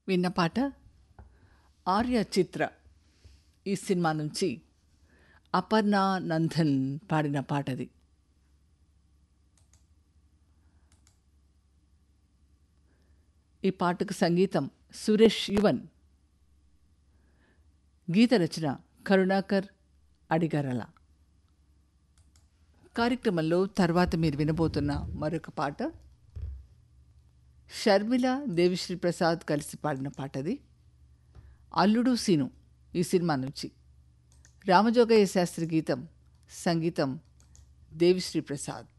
విన్న పాట ఆర్య చిత్ర ఈ సినిమా నుంచి అపర్ణ నందన్ పాడిన పాటది ఈ పాటకు సంగీతం సురేష్ యువన్ గీత రచన కరుణాకర్ అడిగరల కార్యక్రమంలో తర్వాత మీరు వినబోతున్న మరొక పాట షర్మిల దేవిశ్రీ ప్రసాద్ కలిసి పాడిన పాటది అల్లుడు సీను ఈ సినిమా నుంచి రామజోగయ్య శాస్త్రి గీతం సంగీతం దేవిశ్రీ ప్రసాద్